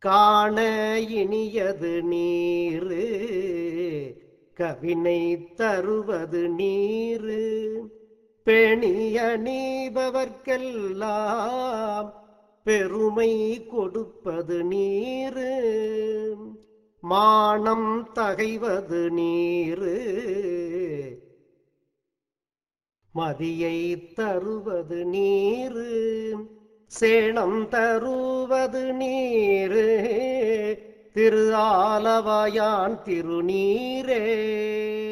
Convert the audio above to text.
காண இனியது நீரு கவினை தருவது நீரு பெணிய நீபவர்க்கெல்லாம் பெருமை கொடுப்பது நீரு மானம் தகைவது நீரு மதியை தருவது நீரு சேணம் தருவது நீரு திரு ஆலவாயான் திருநீரே